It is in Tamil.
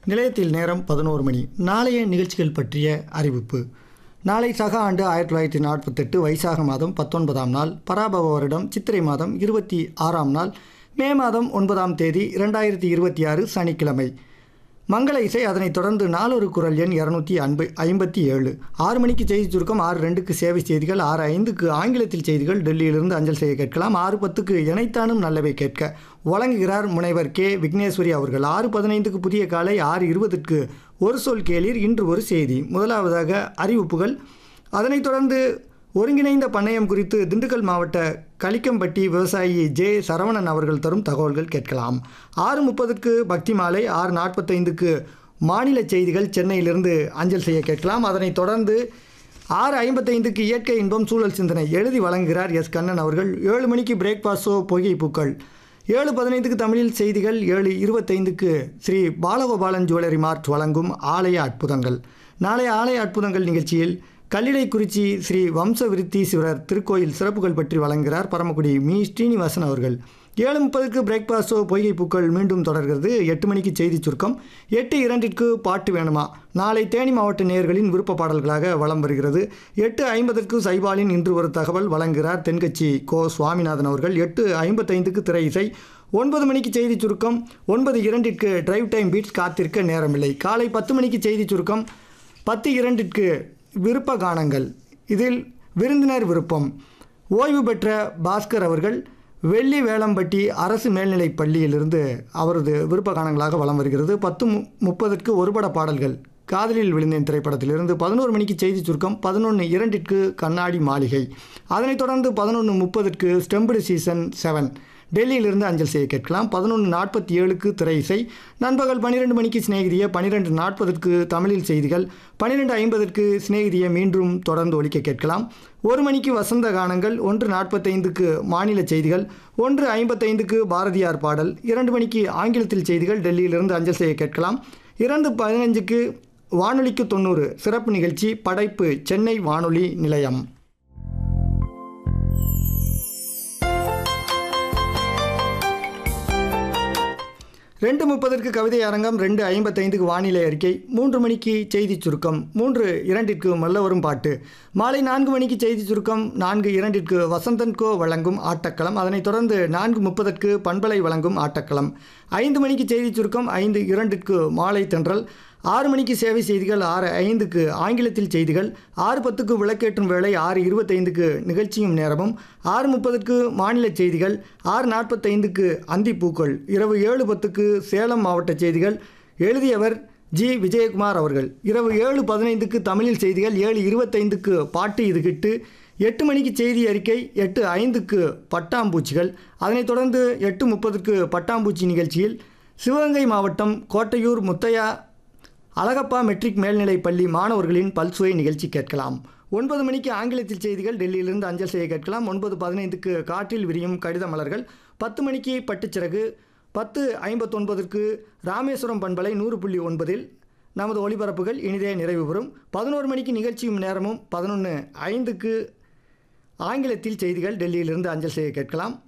நிலையத்தில் நேரம் பதினோரு மணி நாளைய நிகழ்ச்சிகள் பற்றிய அறிவிப்பு நாளை சக ஆண்டு ஆயிரத்தி தொள்ளாயிரத்தி நாற்பத்தெட்டு வைசாக மாதம் பத்தொன்பதாம் நாள் பராபவ வருடம் சித்திரை மாதம் இருபத்தி ஆறாம் நாள் மே மாதம் ஒன்பதாம் தேதி இரண்டாயிரத்தி இருபத்தி ஆறு சனிக்கிழமை மங்கள இசை அதனைத் தொடர்ந்து நாலொரு குரல் எண் இரநூத்தி அன்பு ஐம்பத்தி ஏழு ஆறு மணிக்கு செய்தி சுருக்கம் ஆறு ரெண்டுக்கு சேவை செய்திகள் ஆறு ஐந்துக்கு ஆங்கிலத்தில் செய்திகள் டெல்லியிலிருந்து அஞ்சல் செய்ய கேட்கலாம் ஆறு பத்துக்கு இணைத்தானும் நல்லவை கேட்க வழங்குகிறார் முனைவர் கே விக்னேஸ்வரி அவர்கள் ஆறு பதினைந்துக்கு புதிய காலை ஆறு இருபதுக்கு ஒரு சொல் கேளீர் இன்று ஒரு செய்தி முதலாவதாக அறிவிப்புகள் அதனைத் தொடர்ந்து ஒருங்கிணைந்த பண்ணையம் குறித்து திண்டுக்கல் மாவட்ட கலிக்கம்பட்டி விவசாயி ஜே சரவணன் அவர்கள் தரும் தகவல்கள் கேட்கலாம் ஆறு முப்பதுக்கு பக்தி மாலை ஆறு நாற்பத்தைந்துக்கு மாநில செய்திகள் சென்னையிலிருந்து அஞ்சல் செய்ய கேட்கலாம் அதனைத் தொடர்ந்து ஆறு ஐம்பத்தைந்துக்கு இயற்கை இன்பம் சூழல் சிந்தனை எழுதி வழங்குகிறார் எஸ் கண்ணன் அவர்கள் ஏழு மணிக்கு பிரேக்ஃபாஸ்ட் ஷோ பொய்கை பூக்கள் ஏழு பதினைந்துக்கு தமிழில் செய்திகள் ஏழு இருபத்தைந்துக்கு ஸ்ரீ பாலகோபாலன் ஜுவல்லரி மார்ட் வழங்கும் ஆலய அற்புதங்கள் நாளைய ஆலய அற்புதங்கள் நிகழ்ச்சியில் கல்லிடைக்குறிச்சி ஸ்ரீ வம்ச விருத்தீஸ்வரர் திருக்கோயில் சிறப்புகள் பற்றி வழங்குகிறார் பரமக்குடி மீ ஸ்ரீனிவாசன் அவர்கள் ஏழு முப்பதுக்கு பிரேக்ஃபாஸ்டோ பொய்கை பூக்கள் மீண்டும் தொடர்கிறது எட்டு மணிக்கு செய்தி சுருக்கம் எட்டு இரண்டிற்கு பாட்டு வேணுமா நாளை தேனி மாவட்ட நேயர்களின் விருப்ப பாடல்களாக வலம் வருகிறது எட்டு ஐம்பதற்கு சைபாலின் இன்று ஒரு தகவல் வழங்குகிறார் தென்கட்சி கோ சுவாமிநாதன் அவர்கள் எட்டு ஐம்பத்தைந்துக்கு திரை இசை ஒன்பது மணிக்கு செய்தி சுருக்கம் ஒன்பது இரண்டிற்கு டிரைவ் டைம் பீட்ஸ் காத்திருக்க நேரமில்லை காலை பத்து மணிக்கு செய்தி சுருக்கம் பத்து இரண்டிற்கு விருப்ப கானங்கள் இதில் விருந்தினர் விருப்பம் ஓய்வு பெற்ற பாஸ்கர் அவர்கள் வெள்ளி வேளம்பட்டி அரசு மேல்நிலைப் பள்ளியிலிருந்து அவரது விருப்ப கானங்களாக வலம் வருகிறது பத்து மு முப்பதுக்கு ஒருபட பாடல்கள் காதலில் விழுந்தேன் திரைப்படத்திலிருந்து பதினோரு மணிக்கு செய்தி சுருக்கம் பதினொன்று இரண்டிற்கு கண்ணாடி மாளிகை அதனைத் தொடர்ந்து பதினொன்று முப்பதுக்கு ஸ்டெம்புடு சீசன் செவன் டெல்லியிலிருந்து அஞ்சல் செய்ய கேட்கலாம் பதினொன்று நாற்பத்தி ஏழுக்கு திரை இசை நண்பகல் பன்னிரெண்டு மணிக்கு சிநேகிதிய பன்னிரெண்டு நாற்பதற்கு தமிழில் செய்திகள் பன்னிரெண்டு ஐம்பதற்கு சிநேகிதிய மீண்டும் தொடர்ந்து ஒலிக்க கேட்கலாம் ஒரு மணிக்கு வசந்த கானங்கள் ஒன்று நாற்பத்தைந்துக்கு மாநில செய்திகள் ஒன்று ஐம்பத்தைந்துக்கு பாரதியார் பாடல் இரண்டு மணிக்கு ஆங்கிலத்தில் செய்திகள் டெல்லியிலிருந்து அஞ்சல் செய்ய கேட்கலாம் இரண்டு பதினஞ்சுக்கு வானொலிக்கு தொண்ணூறு சிறப்பு நிகழ்ச்சி படைப்பு சென்னை வானொலி நிலையம் ரெண்டு முப்பதற்கு கவிதை அரங்கம் ரெண்டு ஐம்பத்தைந்துக்கு வானிலை அறிக்கை மூன்று மணிக்கு செய்தி சுருக்கம் மூன்று இரண்டிற்கு மல்ல வரும் பாட்டு மாலை நான்கு மணிக்கு செய்தி சுருக்கம் நான்கு இரண்டிற்கு வசந்தன்கோ வழங்கும் ஆட்டக்களம் அதனைத் தொடர்ந்து நான்கு முப்பதற்கு பண்பலை வழங்கும் ஆட்டக்களம் ஐந்து மணிக்கு செய்தி சுருக்கம் ஐந்து இரண்டிற்கு மாலை தென்றல் ஆறு மணிக்கு சேவை செய்திகள் ஆறு ஐந்துக்கு ஆங்கிலத்தில் செய்திகள் ஆறு பத்துக்கு விளக்கேற்றும் வேளை ஆறு இருபத்தைந்துக்கு நிகழ்ச்சியும் நேரமும் ஆறு முப்பதுக்கு மாநில செய்திகள் ஆறு நாற்பத்தைந்துக்கு அந்திப்பூக்கள் இரவு ஏழு பத்துக்கு சேலம் மாவட்ட செய்திகள் எழுதியவர் ஜி விஜயகுமார் அவர்கள் இரவு ஏழு பதினைந்துக்கு தமிழில் செய்திகள் ஏழு இருபத்தைந்துக்கு பாட்டு இது கிட்டு எட்டு மணிக்கு செய்தி அறிக்கை எட்டு ஐந்துக்கு பட்டாம்பூச்சிகள் அதனைத் தொடர்ந்து எட்டு முப்பதுக்கு பட்டாம்பூச்சி நிகழ்ச்சியில் சிவகங்கை மாவட்டம் கோட்டையூர் முத்தையா அழகப்பா மெட்ரிக் மேல்நிலைப் பள்ளி மாணவர்களின் பல்சுவை நிகழ்ச்சி கேட்கலாம் ஒன்பது மணிக்கு ஆங்கிலத்தில் செய்திகள் டெல்லியிலிருந்து அஞ்சல் செய்ய கேட்கலாம் ஒன்பது பதினைந்துக்கு காற்றில் விரியும் கடித மலர்கள் பத்து மணிக்கு பட்டுச்சிறகு பத்து ஐம்பத்தொன்பதற்கு ராமேஸ்வரம் பண்பலை நூறு புள்ளி ஒன்பதில் நமது ஒளிபரப்புகள் இனிதே நிறைவு பெறும் பதினோரு மணிக்கு நிகழ்ச்சியும் நேரமும் பதினொன்று ஐந்துக்கு ஆங்கிலத்தில் செய்திகள் டெல்லியிலிருந்து அஞ்சல் செய்ய கேட்கலாம்